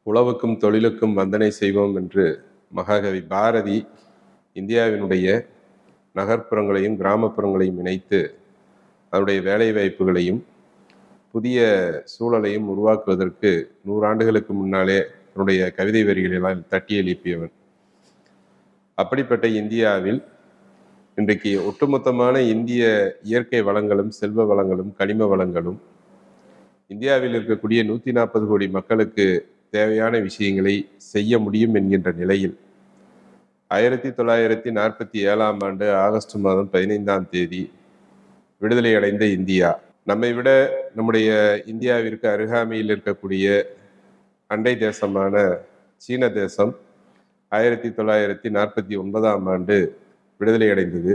உழவுக்கும் தொழிலுக்கும் வந்தனை செய்வோம் என்று மகாகவி பாரதி இந்தியாவினுடைய நகர்ப்புறங்களையும் கிராமப்புறங்களையும் இணைத்து அதனுடைய வேலை வாய்ப்புகளையும் புதிய சூழலையும் உருவாக்குவதற்கு நூறாண்டுகளுக்கு முன்னாலே தன்னுடைய கவிதை வரிகளெல்லாம் தட்டி எழுப்பியவன் அப்படிப்பட்ட இந்தியாவில் இன்றைக்கு ஒட்டுமொத்தமான இந்திய இயற்கை வளங்களும் செல்வ வளங்களும் கனிம வளங்களும் இந்தியாவில் இருக்கக்கூடிய நூற்றி நாற்பது கோடி மக்களுக்கு தேவையான விஷயங்களை செய்ய முடியும் என்கின்ற நிலையில் ஆயிரத்தி தொள்ளாயிரத்தி நாற்பத்தி ஏழாம் ஆண்டு ஆகஸ்ட் மாதம் பதினைந்தாம் தேதி விடுதலை அடைந்த இந்தியா நம்மை விட நம்முடைய இந்தியாவிற்கு அருகாமையில் இருக்கக்கூடிய அண்டை தேசமான சீன தேசம் ஆயிரத்தி தொள்ளாயிரத்தி நாற்பத்தி ஒன்பதாம் ஆண்டு விடுதலை அடைந்தது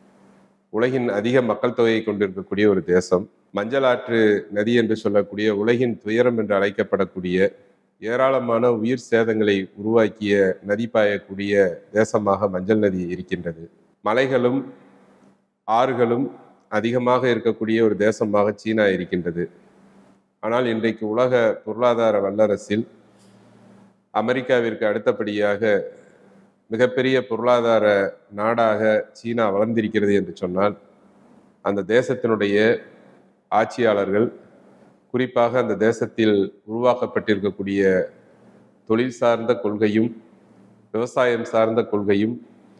உலகின் அதிக மக்கள் தொகையை கொண்டிருக்கக்கூடிய ஒரு தேசம் மஞ்சள் ஆற்று நதி என்று சொல்லக்கூடிய உலகின் துயரம் என்று அழைக்கப்படக்கூடிய ஏராளமான உயிர் சேதங்களை உருவாக்கிய நதி பாயக்கூடிய தேசமாக மஞ்சள் நதி இருக்கின்றது மலைகளும் ஆறுகளும் அதிகமாக இருக்கக்கூடிய ஒரு தேசமாக சீனா இருக்கின்றது ஆனால் இன்றைக்கு உலக பொருளாதார வல்லரசில் அமெரிக்காவிற்கு அடுத்தபடியாக மிகப்பெரிய பொருளாதார நாடாக சீனா வளர்ந்திருக்கிறது என்று சொன்னால் அந்த தேசத்தினுடைய ஆட்சியாளர்கள் குறிப்பாக அந்த தேசத்தில் உருவாக்கப்பட்டிருக்கக்கூடிய தொழில் சார்ந்த கொள்கையும் விவசாயம் சார்ந்த கொள்கையும்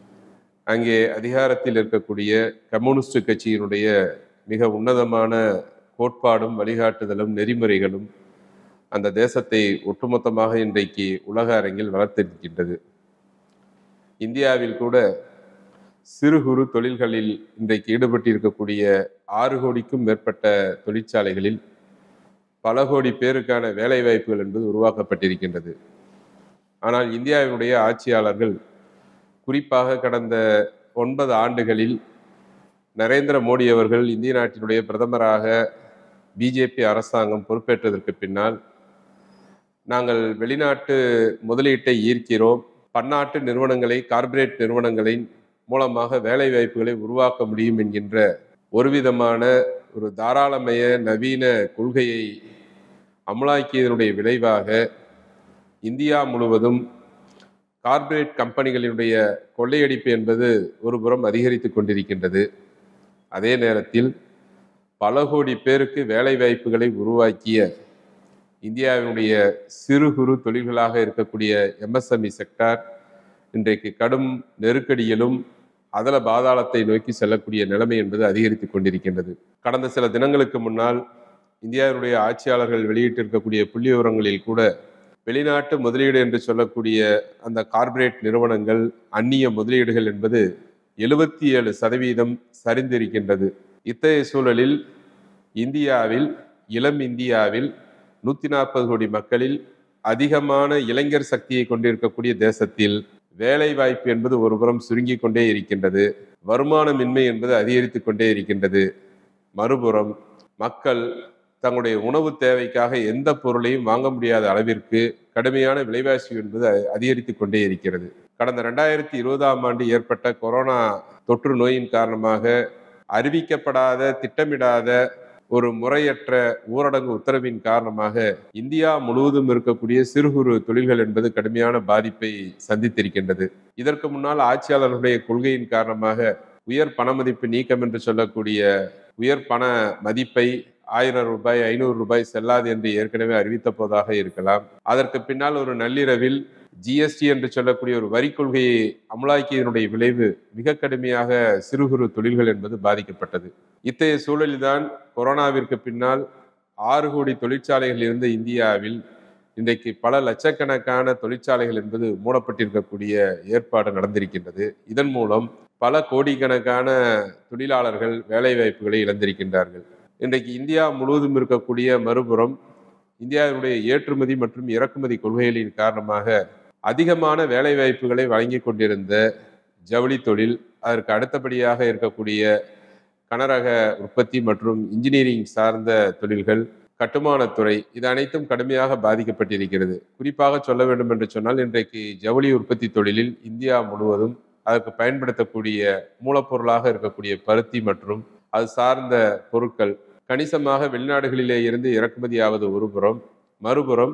அங்கே அதிகாரத்தில் இருக்கக்கூடிய கம்யூனிஸ்ட் கட்சியினுடைய மிக உன்னதமான கோட்பாடும் வழிகாட்டுதலும் நெறிமுறைகளும் அந்த தேசத்தை ஒட்டுமொத்தமாக இன்றைக்கு உலக அரங்கில் வளர்த்திருக்கின்றது இந்தியாவில் கூட சிறு குறு தொழில்களில் இன்றைக்கு ஈடுபட்டிருக்கக்கூடிய ஆறு கோடிக்கும் மேற்பட்ட தொழிற்சாலைகளில் பல கோடி பேருக்கான வேலை வாய்ப்புகள் என்பது உருவாக்கப்பட்டிருக்கின்றது ஆனால் இந்தியாவினுடைய ஆட்சியாளர்கள் குறிப்பாக கடந்த ஒன்பது ஆண்டுகளில் நரேந்திர மோடி அவர்கள் இந்திய நாட்டினுடைய பிரதமராக பிஜேபி அரசாங்கம் பொறுப்பேற்றதற்கு பின்னால் நாங்கள் வெளிநாட்டு முதலீட்டை ஈர்க்கிறோம் பன்னாட்டு நிறுவனங்களை கார்ப்பரேட் நிறுவனங்களின் மூலமாக வேலை வாய்ப்புகளை உருவாக்க முடியும் என்கின்ற ஒரு விதமான ஒரு தாராளமய நவீன கொள்கையை அமலாக்கியதனுடைய விளைவாக இந்தியா முழுவதும் கார்ப்பரேட் கம்பெனிகளினுடைய கொள்ளையடிப்பு என்பது ஒரு புறம் அதிகரித்து கொண்டிருக்கின்றது அதே நேரத்தில் பல கோடி பேருக்கு வேலை வாய்ப்புகளை உருவாக்கிய இந்தியாவினுடைய சிறு குறு தொழில்களாக இருக்கக்கூடிய எம்எஸ்எம்இ செக்டார் இன்றைக்கு கடும் நெருக்கடியிலும் அதல பாதாளத்தை நோக்கி செல்லக்கூடிய நிலைமை என்பது அதிகரித்து கொண்டிருக்கின்றது கடந்த சில தினங்களுக்கு முன்னால் இந்தியாவினுடைய ஆட்சியாளர்கள் வெளியிட்டிருக்கக்கூடிய புள்ளி விவரங்களில் கூட வெளிநாட்டு முதலீடு என்று சொல்லக்கூடிய அந்த கார்ப்பரேட் நிறுவனங்கள் அந்நிய முதலீடுகள் என்பது எழுபத்தி ஏழு சதவீதம் சரிந்திருக்கின்றது இத்தகைய சூழலில் இந்தியாவில் இளம் இந்தியாவில் நூற்றி நாற்பது கோடி மக்களில் அதிகமான இளைஞர் சக்தியை கொண்டிருக்கக்கூடிய தேசத்தில் வேலை வாய்ப்பு என்பது ஒருபுறம் சுருங்கி கொண்டே இருக்கின்றது வருமானமின்மை என்பது அதிகரித்து கொண்டே இருக்கின்றது மறுபுறம் மக்கள் தங்களுடைய உணவு தேவைக்காக எந்த பொருளையும் வாங்க முடியாத அளவிற்கு கடுமையான விலைவாசி என்பது அதிகரித்து கொண்டே இருக்கிறது கடந்த ரெண்டாயிரத்தி இருபதாம் ஆண்டு ஏற்பட்ட கொரோனா தொற்று நோயின் காரணமாக அறிவிக்கப்படாத திட்டமிடாத ஒரு முறையற்ற ஊரடங்கு உத்தரவின் காரணமாக இந்தியா முழுவதும் இருக்கக்கூடிய சிறு குறு தொழில்கள் என்பது கடுமையான பாதிப்பை சந்தித்திருக்கின்றது இதற்கு முன்னால் ஆட்சியாளர்களுடைய கொள்கையின் காரணமாக உயர் பணமதிப்பு நீக்கம் என்று சொல்லக்கூடிய உயர் பண மதிப்பை ஆயிரம் ரூபாய் ஐநூறு ரூபாய் செல்லாது என்று ஏற்கனவே அறிவித்த போதாக இருக்கலாம் அதற்கு பின்னால் ஒரு நள்ளிரவில் ஜிஎஸ்டி என்று சொல்லக்கூடிய ஒரு வரி கொள்கையை அமலாக்கியதனுடைய விளைவு மிக கடுமையாக சிறு குறு தொழில்கள் என்பது பாதிக்கப்பட்டது இத்தகைய சூழலில்தான் கொரோனாவிற்கு பின்னால் ஆறு கோடி தொழிற்சாலைகள் இருந்த இந்தியாவில் இன்றைக்கு பல லட்சக்கணக்கான தொழிற்சாலைகள் என்பது மூடப்பட்டிருக்கக்கூடிய ஏற்பாடு நடந்திருக்கின்றது இதன் மூலம் பல கோடிக்கணக்கான தொழிலாளர்கள் வேலை வாய்ப்புகளை இழந்திருக்கின்றார்கள் இன்றைக்கு இந்தியா முழுவதும் இருக்கக்கூடிய மறுபுறம் இந்தியாவினுடைய ஏற்றுமதி மற்றும் இறக்குமதி கொள்கைகளின் காரணமாக அதிகமான வேலை வாய்ப்புகளை வழங்கி கொண்டிருந்த ஜவுளி தொழில் அதற்கு அடுத்தபடியாக இருக்கக்கூடிய கனரக உற்பத்தி மற்றும் இன்ஜினியரிங் சார்ந்த தொழில்கள் கட்டுமானத்துறை இது அனைத்தும் கடுமையாக பாதிக்கப்பட்டிருக்கிறது குறிப்பாக சொல்ல வேண்டும் என்று சொன்னால் இன்றைக்கு ஜவுளி உற்பத்தி தொழிலில் இந்தியா முழுவதும் அதற்கு பயன்படுத்தக்கூடிய மூலப்பொருளாக இருக்கக்கூடிய பருத்தி மற்றும் அது சார்ந்த பொருட்கள் கணிசமாக வெளிநாடுகளிலே இருந்து இறக்குமதி ஆவது ஒருபுறம் மறுபுறம்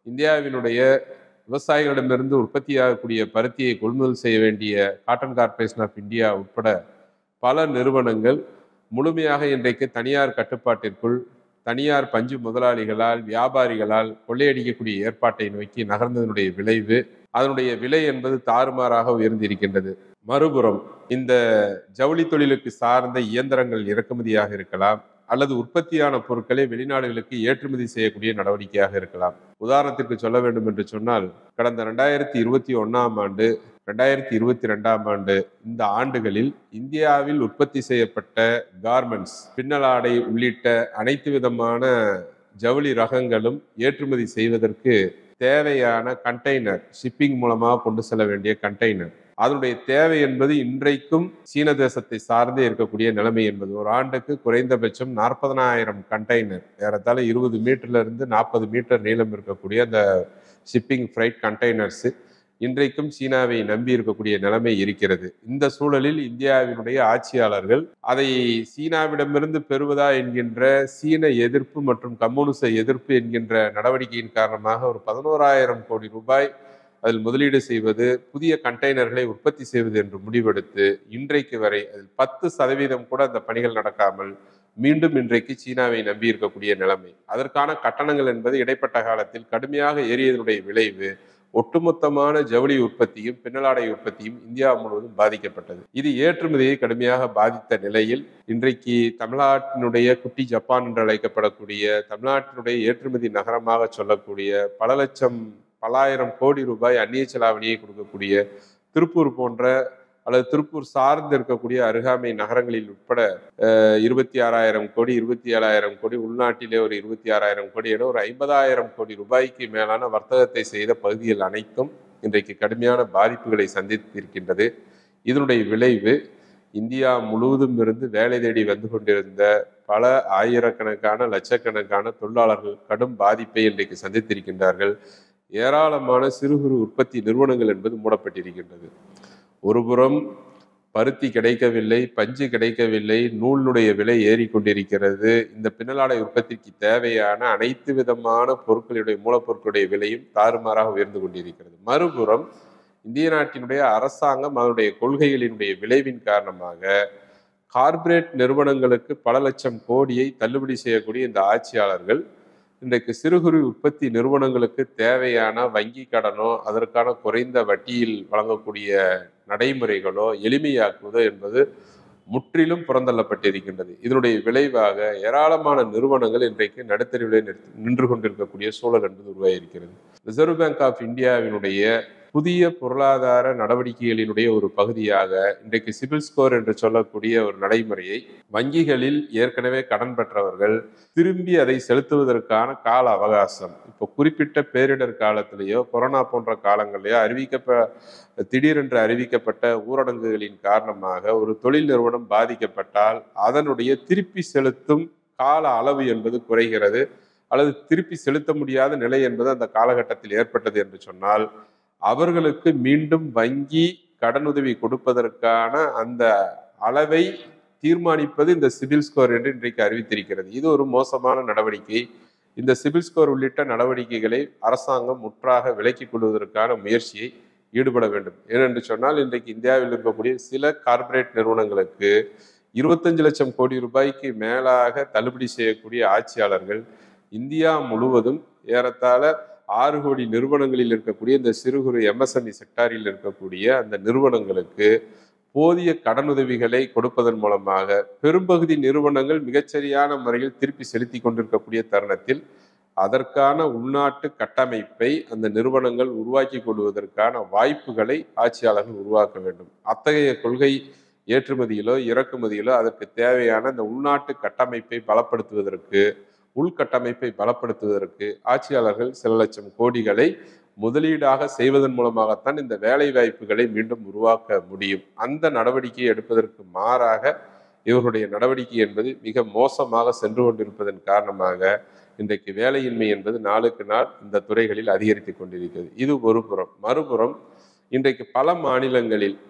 இந்தியாவினுடைய விவசாயிகளிடமிருந்து உற்பத்தியாகக்கூடிய பருத்தியை கொள்முதல் செய்ய வேண்டிய காட்டன் கார்ப்பரேஷன் ஆஃப் இந்தியா உட்பட பல நிறுவனங்கள் முழுமையாக இன்றைக்கு தனியார் கட்டுப்பாட்டிற்குள் தனியார் பஞ்சு முதலாளிகளால் வியாபாரிகளால் கொள்ளையடிக்கக்கூடிய ஏற்பாட்டை நோக்கி நகர்ந்ததனுடைய விளைவு அதனுடைய விலை என்பது தாறுமாறாக உயர்ந்திருக்கின்றது மறுபுறம் இந்த ஜவுளி தொழிலுக்கு சார்ந்த இயந்திரங்கள் இறக்குமதியாக இருக்கலாம் அல்லது உற்பத்தியான பொருட்களை வெளிநாடுகளுக்கு ஏற்றுமதி செய்யக்கூடிய நடவடிக்கையாக இருக்கலாம் உதாரணத்திற்கு சொல்ல வேண்டும் என்று சொன்னால் கடந்த ரெண்டாயிரத்தி இருபத்தி ஒன்னாம் ஆண்டு ரெண்டாயிரத்தி இருபத்தி ரெண்டாம் ஆண்டு இந்த ஆண்டுகளில் இந்தியாவில் உற்பத்தி செய்யப்பட்ட கார்மெண்ட்ஸ் பின்னலாடை உள்ளிட்ட அனைத்து விதமான ஜவுளி ரகங்களும் ஏற்றுமதி செய்வதற்கு தேவையான கண்டெய்னர் ஷிப்பிங் மூலமாக கொண்டு செல்ல வேண்டிய கண்டெய்னர் அதனுடைய தேவை என்பது இன்றைக்கும் சீன தேசத்தை சார்ந்தே இருக்கக்கூடிய நிலைமை என்பது ஒரு ஆண்டுக்கு குறைந்தபட்சம் நாற்பதனாயிரம் கண்டெய்னர் ஏறத்தாழ இருபது மீட்டர்ல இருந்து நாற்பது மீட்டர் நீளம் இருக்கக்கூடிய அந்த ஷிப்பிங் ஃப்ரைட் கண்டெய்னர்ஸ் இன்றைக்கும் சீனாவை நம்பி இருக்கக்கூடிய நிலைமை இருக்கிறது இந்த சூழலில் இந்தியாவினுடைய ஆட்சியாளர்கள் அதை சீனாவிடமிருந்து பெறுவதா என்கின்ற சீன எதிர்ப்பு மற்றும் கம்யூனிச எதிர்ப்பு என்கின்ற நடவடிக்கையின் காரணமாக ஒரு பதினோராயிரம் கோடி ரூபாய் அதில் முதலீடு செய்வது புதிய கண்டெய்னர்களை உற்பத்தி செய்வது என்று முடிவெடுத்து இன்றைக்கு வரை அதில் பத்து சதவீதம் கூட அந்த பணிகள் நடக்காமல் மீண்டும் இன்றைக்கு சீனாவை நம்பி இருக்கக்கூடிய நிலைமை அதற்கான கட்டணங்கள் என்பது இடைப்பட்ட காலத்தில் கடுமையாக ஏறியதனுடைய விளைவு ஒட்டுமொத்தமான ஜவுளி உற்பத்தியும் பின்னலாடை உற்பத்தியும் இந்தியா முழுவதும் பாதிக்கப்பட்டது இது ஏற்றுமதியை கடுமையாக பாதித்த நிலையில் இன்றைக்கு தமிழ்நாட்டினுடைய குட்டி ஜப்பான் என்று அழைக்கப்படக்கூடிய தமிழ்நாட்டினுடைய ஏற்றுமதி நகரமாக சொல்லக்கூடிய பல லட்சம் பல்லாயிரம் கோடி ரூபாய் அந்நிய செலாவணியை கொடுக்கக்கூடிய திருப்பூர் போன்ற அல்லது திருப்பூர் சார்ந்து இருக்கக்கூடிய அருகாமை நகரங்களில் உட்பட இருபத்தி ஆறாயிரம் கோடி இருபத்தி ஏழாயிரம் கோடி உள்நாட்டிலே ஒரு இருபத்தி ஆறாயிரம் கோடி என ஒரு ஐம்பதாயிரம் கோடி ரூபாய்க்கு மேலான வர்த்தகத்தை செய்த பகுதிகள் அனைத்தும் இன்றைக்கு கடுமையான பாதிப்புகளை சந்தித்திருக்கின்றது இதனுடைய விளைவு இந்தியா முழுவதும் இருந்து வேலை தேடி வந்து கொண்டிருந்த பல ஆயிரக்கணக்கான லட்சக்கணக்கான தொழிலாளர்கள் கடும் பாதிப்பை இன்றைக்கு சந்தித்திருக்கின்றார்கள் ஏராளமான சிறு குறு உற்பத்தி நிறுவனங்கள் என்பது மூடப்பட்டிருக்கின்றது ஒருபுறம் பருத்தி கிடைக்கவில்லை பஞ்சு கிடைக்கவில்லை நூலினுடைய விலை ஏறிக்கொண்டிருக்கிறது இந்த பின்னலாடை உற்பத்திக்கு தேவையான அனைத்து விதமான பொருட்களுடைய மூலப்பொருட்களுடைய விலையும் தாறுமாறாக உயர்ந்து கொண்டிருக்கிறது மறுபுறம் இந்திய நாட்டினுடைய அரசாங்கம் அதனுடைய கொள்கைகளினுடைய விளைவின் காரணமாக கார்ப்பரேட் நிறுவனங்களுக்கு பல லட்சம் கோடியை தள்ளுபடி செய்யக்கூடிய இந்த ஆட்சியாளர்கள் இன்றைக்கு சிறு குறு உற்பத்தி நிறுவனங்களுக்கு தேவையான வங்கி கடனோ அதற்கான குறைந்த வட்டியில் வழங்கக்கூடிய நடைமுறைகளோ எளிமையாக்குவதோ என்பது முற்றிலும் புறந்தள்ளப்பட்டிருக்கின்றது இதனுடைய விளைவாக ஏராளமான நிறுவனங்கள் இன்றைக்கு நடுத்தருவிலே நின்று கொண்டிருக்கக்கூடிய சூழல் என்பது உருவாகியிருக்கிறது ரிசர்வ் பேங்க் ஆஃப் இந்தியாவினுடைய புதிய பொருளாதார நடவடிக்கைகளினுடைய ஒரு பகுதியாக இன்றைக்கு சிபில் ஸ்கோர் என்று சொல்லக்கூடிய ஒரு நடைமுறையை வங்கிகளில் ஏற்கனவே கடன் பெற்றவர்கள் திரும்பி அதை செலுத்துவதற்கான கால அவகாசம் இப்போ குறிப்பிட்ட பேரிடர் காலத்திலேயோ கொரோனா போன்ற காலங்களிலேயோ அறிவிக்கப்ப திடீரென்று அறிவிக்கப்பட்ட ஊரடங்குகளின் காரணமாக ஒரு தொழில் நிறுவனம் பாதிக்கப்பட்டால் அதனுடைய திருப்பி செலுத்தும் கால அளவு என்பது குறைகிறது அல்லது திருப்பி செலுத்த முடியாத நிலை என்பது அந்த காலகட்டத்தில் ஏற்பட்டது என்று சொன்னால் அவர்களுக்கு மீண்டும் வங்கி கடனுதவி கொடுப்பதற்கான அந்த அளவை தீர்மானிப்பது இந்த சிபில் ஸ்கோர் என்று இன்றைக்கு அறிவித்திருக்கிறது இது ஒரு மோசமான நடவடிக்கை இந்த சிபில் ஸ்கோர் உள்ளிட்ட நடவடிக்கைகளை அரசாங்கம் முற்றாக விலக்கிக் கொள்வதற்கான முயற்சியை ஈடுபட வேண்டும் ஏனென்று சொன்னால் இன்றைக்கு இந்தியாவில் இருக்கக்கூடிய சில கார்ப்பரேட் நிறுவனங்களுக்கு இருபத்தஞ்சு லட்சம் கோடி ரூபாய்க்கு மேலாக தள்ளுபடி செய்யக்கூடிய ஆட்சியாளர்கள் இந்தியா முழுவதும் ஏறத்தாழ ஆறு கோடி நிறுவனங்களில் இருக்கக்கூடிய இந்த சிறு குறு எம்எஸ்எம்இ செக்டாரில் இருக்கக்கூடிய அந்த நிறுவனங்களுக்கு போதிய கடனுதவிகளை கொடுப்பதன் மூலமாக பெரும்பகுதி நிறுவனங்கள் மிகச்சரியான முறையில் திருப்பி செலுத்தி கொண்டிருக்கக்கூடிய தருணத்தில் அதற்கான உள்நாட்டு கட்டமைப்பை அந்த நிறுவனங்கள் உருவாக்கி கொள்வதற்கான வாய்ப்புகளை ஆட்சியாளர்கள் உருவாக்க வேண்டும் அத்தகைய கொள்கை ஏற்றுமதியிலோ இறக்குமதியிலோ அதற்கு தேவையான இந்த உள்நாட்டு கட்டமைப்பை பலப்படுத்துவதற்கு உள்கட்டமைப்பை பலப்படுத்துவதற்கு ஆட்சியாளர்கள் சில லட்சம் கோடிகளை முதலீடாக செய்வதன் மூலமாகத்தான் இந்த வேலை வாய்ப்புகளை மீண்டும் உருவாக்க முடியும் அந்த நடவடிக்கையை எடுப்பதற்கு மாறாக இவர்களுடைய நடவடிக்கை என்பது மிக மோசமாக சென்று கொண்டிருப்பதன் காரணமாக இன்றைக்கு வேலையின்மை என்பது நாளுக்கு நாள் இந்த துறைகளில் அதிகரித்து கொண்டிருக்கிறது இது ஒரு புறம் மறுபுறம் இன்றைக்கு பல மாநிலங்களில்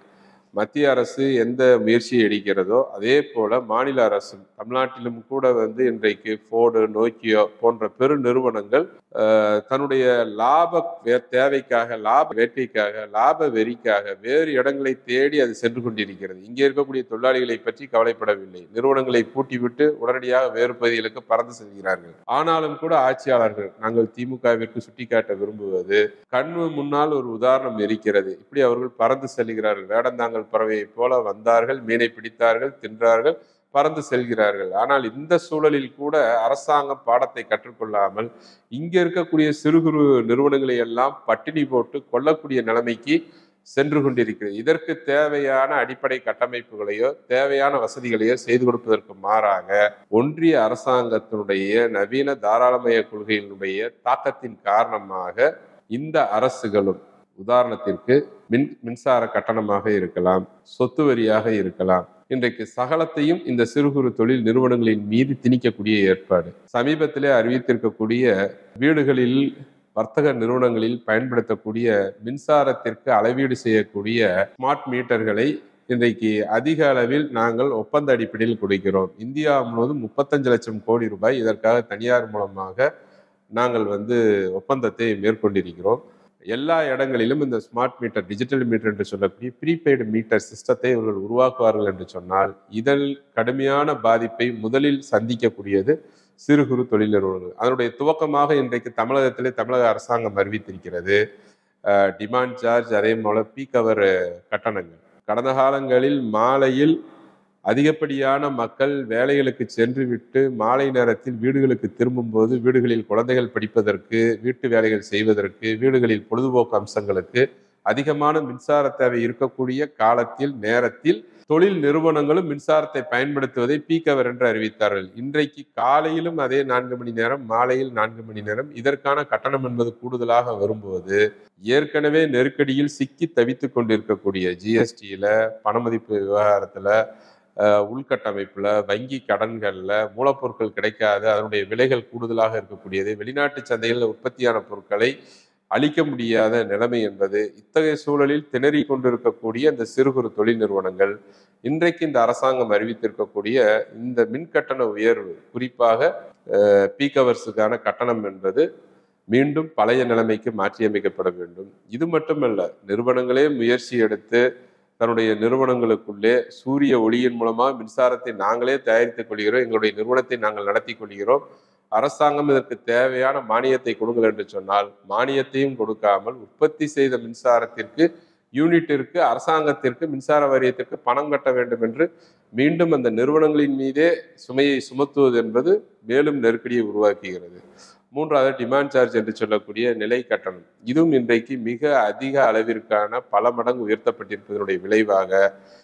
மத்திய அரசு எந்த முயற்சியை எடுக்கிறதோ அதே போல மாநில அரசும் தமிழ்நாட்டிலும் கூட வந்து இன்றைக்கு ஃபோர்டு நோக்கியோ போன்ற பெரு நிறுவனங்கள் அஹ், தன்னுடைய லாப வே- தேவைக்காக லாப வேட்கைக்காக லாப வெறிக்காக வேறு இடங்களை தேடி அது சென்று கொண்டிருக்கிறது இங்கே இருக்கக்கூடிய தொழிலாளிகளை பற்றி கவலைப்படவில்லை நிறுவனங்களை பூட்டிவிட்டு உடனடியாக வேறு பகுதிகளுக்கு பறந்து செல்கிறார்கள் ஆனாலும் கூட ஆட்சியாளர்கள் நாங்கள் திமுகவிற்கு சுட்டிக்காட்ட விரும்புவது கண்ணு முன்னால் ஒரு உதாரணம் இருக்கிறது இப்படி அவர்கள் பறந்து செல்கிறார்கள் வேடந்தாங்கல் பறவையைப் போல வந்தார்கள் மீனை பிடித்தார்கள் தின்றார்கள் பறந்து செல்கிறார்கள் ஆனால் இந்த சூழலில் கூட அரசாங்கம் பாடத்தை கற்றுக்கொள்ளாமல் இங்க இருக்கக்கூடிய சிறு குறு நிறுவனங்களை எல்லாம் பட்டினி போட்டு கொல்லக்கூடிய நிலைமைக்கு சென்று கொண்டிருக்கிறது இதற்கு தேவையான அடிப்படை கட்டமைப்புகளையோ தேவையான வசதிகளையோ செய்து கொடுப்பதற்கு மாறாக ஒன்றிய அரசாங்கத்தினுடைய நவீன தாராளமய கொள்கையினுடைய தாக்கத்தின் காரணமாக இந்த அரசுகளும் உதாரணத்திற்கு மின் மின்சார கட்டணமாக இருக்கலாம் சொத்து வரியாக இருக்கலாம் இன்றைக்கு சகலத்தையும் இந்த சிறு குறு தொழில் நிறுவனங்களின் மீது திணிக்கக்கூடிய ஏற்பாடு சமீபத்திலே அறிவித்திருக்கக்கூடிய வீடுகளில் வர்த்தக நிறுவனங்களில் பயன்படுத்தக்கூடிய மின்சாரத்திற்கு அளவீடு செய்யக்கூடிய ஸ்மார்ட் மீட்டர்களை இன்றைக்கு அதிக அளவில் நாங்கள் ஒப்பந்த அடிப்படையில் கொடுக்கிறோம் இந்தியா முழுவதும் முப்பத்தஞ்சு லட்சம் கோடி ரூபாய் இதற்காக தனியார் மூலமாக நாங்கள் வந்து ஒப்பந்தத்தை மேற்கொண்டிருக்கிறோம் எல்லா இடங்களிலும் இந்த ஸ்மார்ட் மீட்டர் டிஜிட்டல் மீட்டர் என்று சொல்லக்கூடிய ப்ரீபெய்டு மீட்டர் சிஸ்டத்தை இவர்கள் உருவாக்குவார்கள் என்று சொன்னால் இதன் கடுமையான பாதிப்பை முதலில் சந்திக்கக்கூடியது சிறு குறு தொழில் நிறுவனங்கள் அதனுடைய துவக்கமாக இன்றைக்கு தமிழகத்திலே தமிழக அரசாங்கம் அறிவித்திருக்கிறது டிமாண்ட் சார்ஜ் அதே போல பீக் அவர் கட்டணங்கள் கடந்த காலங்களில் மாலையில் அதிகப்படியான மக்கள் வேலைகளுக்கு சென்று விட்டு மாலை நேரத்தில் வீடுகளுக்கு திரும்பும்போது வீடுகளில் குழந்தைகள் படிப்பதற்கு வீட்டு வேலைகள் செய்வதற்கு வீடுகளில் பொழுதுபோக்கு அம்சங்களுக்கு அதிகமான மின்சார தேவை இருக்கக்கூடிய காலத்தில் நேரத்தில் தொழில் நிறுவனங்களும் மின்சாரத்தை பயன்படுத்துவதை பீக்கவர் என்று அறிவித்தார்கள் இன்றைக்கு காலையிலும் அதே நான்கு மணி நேரம் மாலையில் நான்கு மணி நேரம் இதற்கான கட்டணம் என்பது கூடுதலாக வரும்போது ஏற்கனவே நெருக்கடியில் சிக்கி தவித்துக் கொண்டிருக்கக்கூடிய ஜிஎஸ்டியில பணமதிப்பு விவகாரத்துல அஹ், உள்கட்டமைப்புல வங்கி கடன்கள்ல மூலப்பொருட்கள் கிடைக்காது அதனுடைய விலைகள் கூடுதலாக இருக்கக்கூடியது வெளிநாட்டு சந்தைகளில் உற்பத்தியான பொருட்களை அளிக்க முடியாத நிலைமை என்பது இத்தகைய சூழலில் திணறிக் கொண்டிருக்கக்கூடிய இந்த சிறு குறு தொழில் நிறுவனங்கள் இன்றைக்கு இந்த அரசாங்கம் அறிவித்திருக்கக்கூடிய இந்த மின் கட்டண உயர்வு குறிப்பாக பீக் ஹவர்ஸுக்கான கட்டணம் என்பது மீண்டும் பழைய நிலைமைக்கு மாற்றியமைக்கப்பட வேண்டும் இது மட்டுமல்ல நிறுவனங்களே முயற்சி எடுத்து தன்னுடைய நிறுவனங்களுக்குள்ளே சூரிய ஒளியின் மூலமாக மின்சாரத்தை நாங்களே தயாரித்துக் கொள்கிறோம் எங்களுடைய நிறுவனத்தை நாங்கள் நடத்தி கொள்கிறோம் அரசாங்கம் இதற்கு தேவையான மானியத்தை கொடுங்கள் என்று சொன்னால் மானியத்தையும் கொடுக்காமல் உற்பத்தி செய்த மின்சாரத்திற்கு யூனிட்டிற்கு அரசாங்கத்திற்கு மின்சார வாரியத்திற்கு பணம் கட்ட வேண்டும் என்று மீண்டும் அந்த நிறுவனங்களின் மீதே சுமையை சுமத்துவது என்பது மேலும் நெருக்கடியை உருவாக்குகிறது மூன்றாவது டிமாண்ட் சார்ஜ் என்று சொல்லக்கூடிய நிலை கட்டணம் இதுவும் இன்றைக்கு மிக அதிக அளவிற்கான பல மடங்கு உயர்த்தப்பட்டிருப்பதனுடைய விளைவாக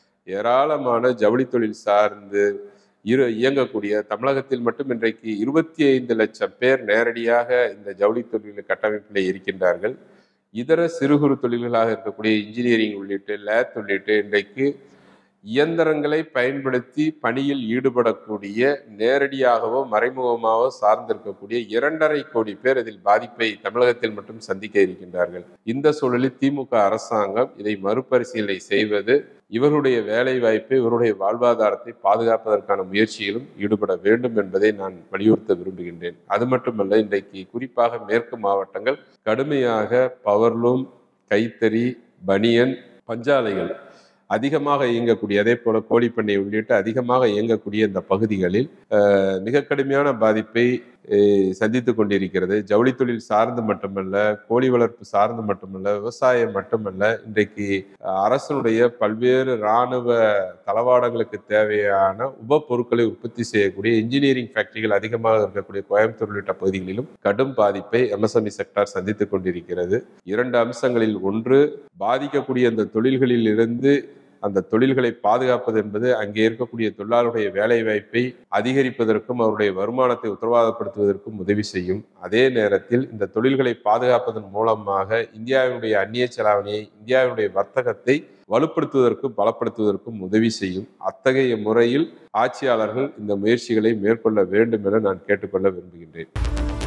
ஏராளமான ஜவுளி தொழில் சார்ந்து இரு இயங்கக்கூடிய தமிழகத்தில் மட்டும் இன்றைக்கு இருபத்தி ஐந்து லட்சம் பேர் நேரடியாக இந்த ஜவுளி தொழில் கட்டமைப்பில் இருக்கின்றார்கள் இதர சிறு குறு தொழில்களாக இருக்கக்கூடிய இன்ஜினியரிங் உள்ளிட்டு லேத் உள்ளிட்டு இன்றைக்கு இயந்திரங்களை பயன்படுத்தி பணியில் ஈடுபடக்கூடிய நேரடியாகவோ மறைமுகமாகவோ சார்ந்திருக்கக்கூடிய இரண்டரை கோடி பேர் இதில் பாதிப்பை தமிழகத்தில் மட்டும் சந்திக்க இருக்கின்றார்கள் இந்த சூழலில் திமுக அரசாங்கம் இதை மறுபரிசீலனை செய்வது இவருடைய வேலை வாய்ப்பை இவருடைய வாழ்வாதாரத்தை பாதுகாப்பதற்கான முயற்சியிலும் ஈடுபட வேண்டும் என்பதை நான் வலியுறுத்த விரும்புகின்றேன் அது மட்டுமல்ல இன்றைக்கு குறிப்பாக மேற்கு மாவட்டங்கள் கடுமையாக பவர்லூம் கைத்தறி பனியன் பஞ்சாலைகள் அதிகமாக இயங்கக்கூடிய அதே போல கோழிப்பண்ணை உள்ளிட்ட அதிகமாக இயங்கக்கூடிய இந்த பகுதிகளில் அஹ், மிக கடுமையான பாதிப்பை அஹ், சந்தித்துக் கொண்டிருக்கிறது ஜவுளி தொழில் சார்ந்து மட்டுமல்ல கோழி வளர்ப்பு சார்ந்து மட்டுமல்ல விவசாயம் மட்டுமல்ல இன்றைக்கு அஹ், அரசனுடைய பல்வேறு இராணுவ தளவாடங்களுக்கு தேவையான உப பொருட்களை உற்பத்தி செய்யக்கூடிய இன்ஜினியரிங் ஃபேக்டரிகள் அதிகமாக இருக்கக்கூடிய கோயம்புத்தூர் உள்ளிட்ட பகுதிகளிலும் கடும் பாதிப்பை எம்எஸ்எம்இ செக்டார் சந்தித்துக் கொண்டிருக்கிறது இரண்டு அம்சங்களில் ஒன்று பாதிக்கக்கூடிய அந்த தொழில்களில் இருந்து அந்த தொழில்களை பாதுகாப்பது என்பது அங்கே இருக்கக்கூடிய தொழிலாளருடைய வேலை வாய்ப்பை அதிகரிப்பதற்கும் அவருடைய வருமானத்தை உத்தரவாதப்படுத்துவதற்கும் உதவி செய்யும் அதே நேரத்தில் இந்த தொழில்களை பாதுகாப்பதன் மூலமாக இந்தியாவினுடைய அந்நிய செலாவணியை இந்தியாவினுடைய வர்த்தகத்தை வலுப்படுத்துவதற்கும் பலப்படுத்துவதற்கும் உதவி செய்யும் அத்தகைய முறையில் ஆட்சியாளர்கள் இந்த முயற்சிகளை மேற்கொள்ள வேண்டும் என நான் கேட்டுக்கொள்ள விரும்புகின்றேன்